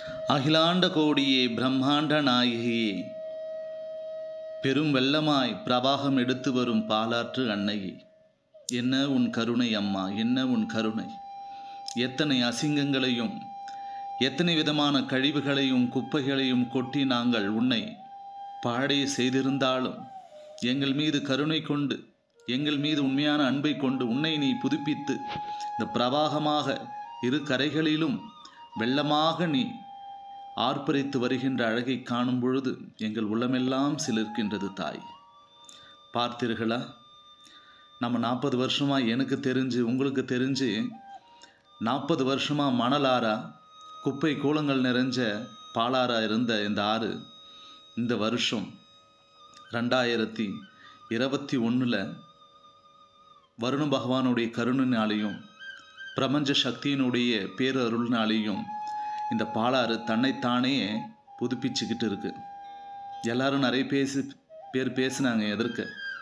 அகிலாண்ட கோடியே பிரம்மாண்ட நாயகியே பெரும் வெள்ளமாய் பிரவாகம் எடுத்து வரும் பாலாற்று அன்னையே என்ன உன் கருணை அம்மா என்ன உன் கருணை எத்தனை அசிங்கங்களையும் எத்தனை விதமான கழிவுகளையும் குப்பைகளையும் கொட்டி நாங்கள் உன்னை பாடே செய்திருந்தாலும் எங்கள் மீது கருணை கொண்டு எங்கள் மீது உண்மையான அன்பை கொண்டு உன்னை நீ புதுப்பித்து இந்த பிரவாகமாக இரு கரைகளிலும் வெள்ளமாக நீ ஆர்ப்பரித்து வருகின்ற அழகை காணும் பொழுது எங்கள் உள்ளமெல்லாம் சிலிர்க்கின்றது தாய் பார்த்தீர்களா நம்ம நாற்பது வருஷமாக எனக்கு தெரிஞ்சு உங்களுக்கு தெரிஞ்சு நாற்பது வருஷமாக மணலாரா குப்பை கூலங்கள் நிறைஞ்ச பாலாரா இருந்த இந்த ஆறு இந்த வருஷம் ரெண்டாயிரத்தி இருபத்தி ஒன்றில் வருண பகவானுடைய கருணைனாலையும் பிரபஞ்ச சக்தியினுடைய பேரருள்னாலேயும் இந்த பாலாறு தன்னைத்தானே புதுப்பிச்சுக்கிட்டு இருக்கு எல்லாரும் நிறைய பேசி பேர் பேசினாங்க எதற்கு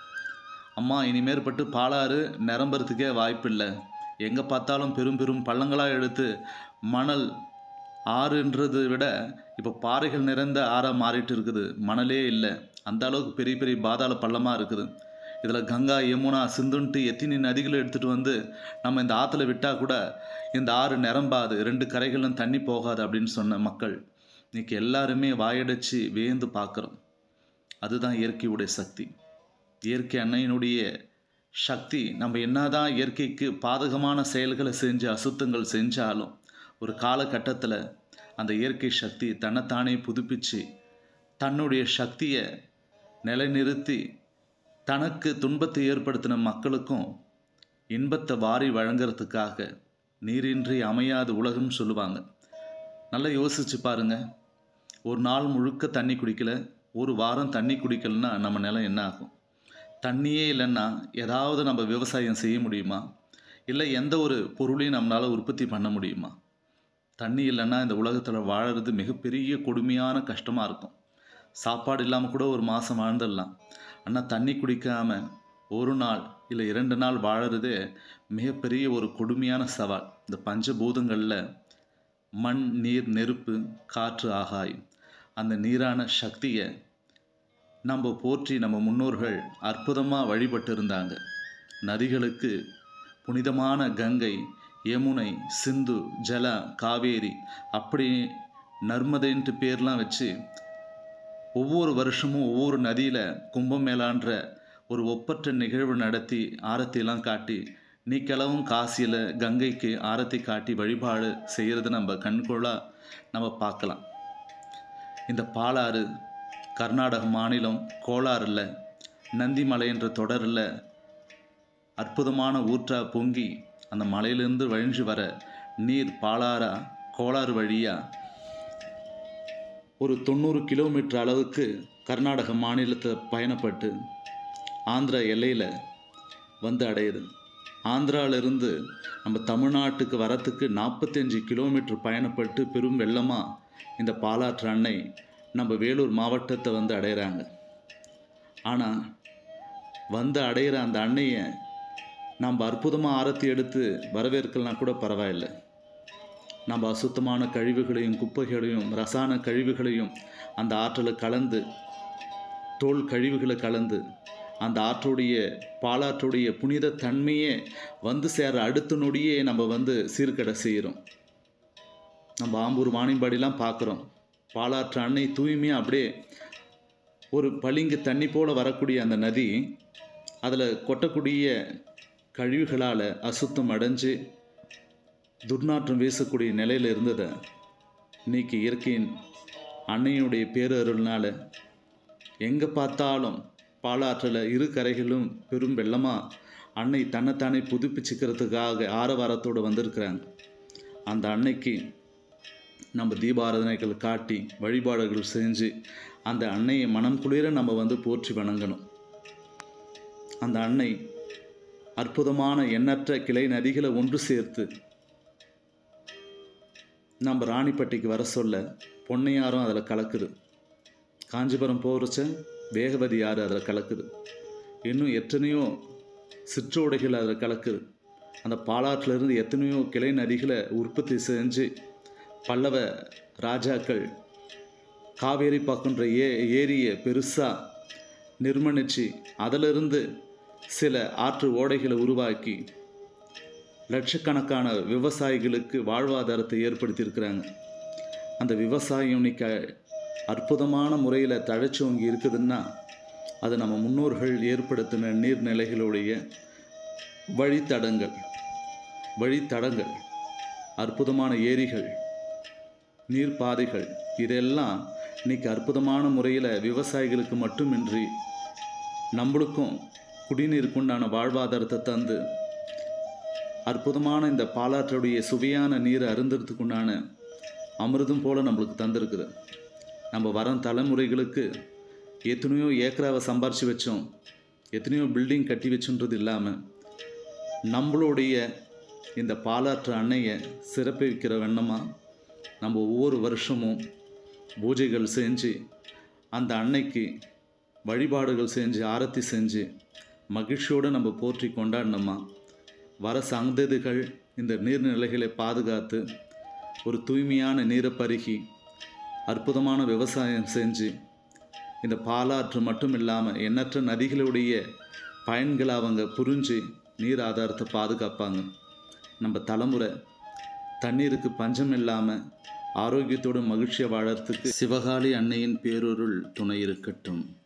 அம்மா இனிமேற்பட்டு பாலாறு நிரம்புறதுக்கே வாய்ப்பில்லை எங்கே பார்த்தாலும் பெரும் பெரும் பள்ளங்களாக எடுத்து மணல் ஆறுன்றதை விட இப்போ பாறைகள் நிறைந்த ஆறாக மாறிட்டு இருக்குது மணலே இல்லை அந்த அளவுக்கு பெரிய பெரிய பாதாள பள்ளமாக இருக்குது இதில் கங்கா யமுனா சிந்துன்ட்டு எத்தனை நதிகளை எடுத்துகிட்டு வந்து நம்ம இந்த ஆற்றுல விட்டால் கூட இந்த ஆறு நிரம்பாது ரெண்டு கரைகளும் தண்ணி போகாது அப்படின்னு சொன்ன மக்கள் இன்னைக்கு எல்லாருமே வாயடைச்சு வியந்து பார்க்குறோம் அதுதான் இயற்கையுடைய சக்தி இயற்கை அன்னையினுடைய சக்தி நம்ம என்னதான் இயற்கைக்கு பாதகமான செயல்களை செஞ்சு அசுத்தங்கள் செஞ்சாலும் ஒரு காலகட்டத்தில் அந்த இயற்கை சக்தி தன்னைத்தானே புதுப்பிச்சு தன்னுடைய சக்தியை நிலைநிறுத்தி தனக்கு துன்பத்தை ஏற்படுத்தின மக்களுக்கும் இன்பத்தை வாரி வழங்குறதுக்காக நீரின்றி அமையாத உலகம்னு சொல்லுவாங்க நல்லா யோசிச்சு பாருங்க ஒரு நாள் முழுக்க தண்ணி குடிக்கல ஒரு வாரம் தண்ணி குடிக்கலன்னா நம்ம நிலம் என்ன ஆகும் தண்ணியே இல்லைன்னா ஏதாவது நம்ம விவசாயம் செய்ய முடியுமா இல்லை எந்த ஒரு பொருளையும் நம்மளால் உற்பத்தி பண்ண முடியுமா தண்ணி இல்லைன்னா இந்த உலகத்தில் வாழறது மிகப்பெரிய கொடுமையான கஷ்டமாக இருக்கும் சாப்பாடு இல்லாமல் கூட ஒரு மாதம் வாழ்ந்துடலாம் ஆனால் தண்ணி குடிக்காமல் ஒரு நாள் இல்லை இரண்டு நாள் வாழறதே மிகப்பெரிய ஒரு கொடுமையான சவால் இந்த பஞ்சபூதங்களில் மண் நீர் நெருப்பு காற்று ஆகாயம் அந்த நீரான சக்தியை நம்ம போற்றி நம்ம முன்னோர்கள் அற்புதமாக வழிபட்டு இருந்தாங்க நதிகளுக்கு புனிதமான கங்கை யமுனை சிந்து ஜல காவேரி அப்படி நர்மதைன்ட்டு பேர்லாம் வச்சு ஒவ்வொரு வருஷமும் ஒவ்வொரு நதியில் கும்பமேளான்ற ஒரு ஒப்பற்ற நிகழ்வு நடத்தி ஆரத்திலாம் காட்டி நீக்களவும் காசியில் கங்கைக்கு ஆரத்தி காட்டி வழிபாடு செய்கிறது நம்ம கண்கொள்ளா நம்ம பார்க்கலாம் இந்த பாலாறு கர்நாடக மாநிலம் கோலாறில் நந்திமலை என்ற தொடரில் அற்புதமான ஊற்றா பொங்கி அந்த மலையிலிருந்து வழிஞ்சு வர நீர் பாலாரா கோளாறு வழியாக ஒரு தொண்ணூறு கிலோமீட்டர் அளவுக்கு கர்நாடக மாநிலத்தை பயணப்பட்டு ஆந்திரா எல்லையில் வந்து அடையுது ஆந்திராவிலிருந்து நம்ம தமிழ்நாட்டுக்கு வரத்துக்கு நாற்பத்தஞ்சு கிலோமீட்டர் பயணப்பட்டு பெரும் வெள்ளமாக இந்த பாலாற்று அன்னை நம்ம வேலூர் மாவட்டத்தை வந்து அடையிறாங்க ஆனால் வந்து அடையிற அந்த அன்னையை நம்ம அற்புதமாக ஆரத்தி எடுத்து வரவேற்கலாம் கூட பரவாயில்லை நம்ம அசுத்தமான கழிவுகளையும் குப்பைகளையும் ரசாயன கழிவுகளையும் அந்த ஆற்றில் கலந்து தோல் கழிவுகளை கலந்து அந்த ஆற்றுடைய பாலாற்றுடைய புனித தன்மையே வந்து சேர அடுத்த நொடியே நம்ம வந்து சீர்கடை செய்கிறோம் நம்ம ஆம்பூர் வாணிம்பாடிலாம் பார்க்குறோம் பாலாற்று அன்னை தூய்மையாக அப்படியே ஒரு பளிங்கு தண்ணி போல் வரக்கூடிய அந்த நதி அதில் கொட்டக்கூடிய கழிவுகளால் அசுத்தம் அடைஞ்சு துர்நாற்றம் வீசக்கூடிய நிலையில் இருந்ததை இன்னைக்கு இயற்கையின் அன்னையினுடைய பேரருள்னால எங்கே பார்த்தாலும் பாலாற்றில் இரு கரைகளும் பெரும் வெள்ளமாக அன்னை தன்னைத்தானே புதுப்பிச்சுக்கிறதுக்காக ஆரவாரத்தோடு வந்திருக்கிறாங்க அந்த அன்னைக்கு நம்ம தீபாராதனைகள் காட்டி வழிபாடுகள் செஞ்சு அந்த அன்னையை மனம் குளிர நம்ம வந்து போற்றி வணங்கணும் அந்த அன்னை அற்புதமான எண்ணற்ற கிளை நதிகளை ஒன்று சேர்த்து நம்ம ராணிப்பட்டிக்கு வர சொல்ல பொன்னையாரும் அதில் கலக்குது காஞ்சிபுரம் போகிறச்ச வேகவதி ஆறு அதில் கலக்குது இன்னும் எத்தனையோ சிற்றோடைகள் அதில் கலக்குது அந்த பாலாற்றிலிருந்து எத்தனையோ கிளை நதிகளை உற்பத்தி செஞ்சு பல்லவ ராஜாக்கள் காவேரி பார்க்கின்ற ஏ ஏரியை பெருசாக நிர்மணித்து அதிலிருந்து சில ஆற்று ஓடைகளை உருவாக்கி லட்சக்கணக்கான விவசாயிகளுக்கு வாழ்வாதாரத்தை ஏற்படுத்தியிருக்கிறாங்க அந்த விவசாயம் இன்னைக்கு அற்புதமான முறையில் தழைச்சோங்கி இருக்குதுன்னா அது நம்ம முன்னோர்கள் ஏற்படுத்தின நீர்நிலைகளுடைய வழித்தடங்கள் வழித்தடங்கள் அற்புதமான ஏரிகள் நீர்ப்பாதைகள் இதெல்லாம் இன்னைக்கு அற்புதமான முறையில் விவசாயிகளுக்கு மட்டுமின்றி நம்மளுக்கும் குடிநீருக்குண்டான வாழ்வாதாரத்தை தந்து அற்புதமான இந்த பாலாற்றுடைய சுவையான நீரை அருந்துறதுக்குண்டான அமிர்தம் போல நம்மளுக்கு தந்திருக்குது நம்ம வரும் தலைமுறைகளுக்கு எத்தனையோ ஏக்கராவை சம்பாரித்து வச்சோம் எத்தனையோ பில்டிங் கட்டி வச்சுன்றது இல்லாமல் நம்மளுடைய இந்த பாலாற்று அன்னையை சிறப்பிக்கிற வண்ணமாக நம்ம ஒவ்வொரு வருஷமும் பூஜைகள் செஞ்சு அந்த அன்னைக்கு வழிபாடுகள் செஞ்சு ஆரத்தி செஞ்சு மகிழ்ச்சியோடு நம்ம போற்றி கொண்டாடினோமா வர சந்ததிகள் இந்த நீர்நிலைகளை பாதுகாத்து ஒரு தூய்மையான நீரை பருகி அற்புதமான விவசாயம் செஞ்சு இந்த பாலாற்று மட்டும் இல்லாமல் எண்ணற்ற நதிகளுடைய பயன்களை அவங்க புரிஞ்சு நீர் ஆதாரத்தை பாதுகாப்பாங்க நம்ம தலைமுறை தண்ணீருக்கு பஞ்சம் இல்லாமல் ஆரோக்கியத்தோடு மகிழ்ச்சியாக வாழறதுக்கு சிவகாளி அன்னையின் பேரொருள் துணை இருக்கட்டும்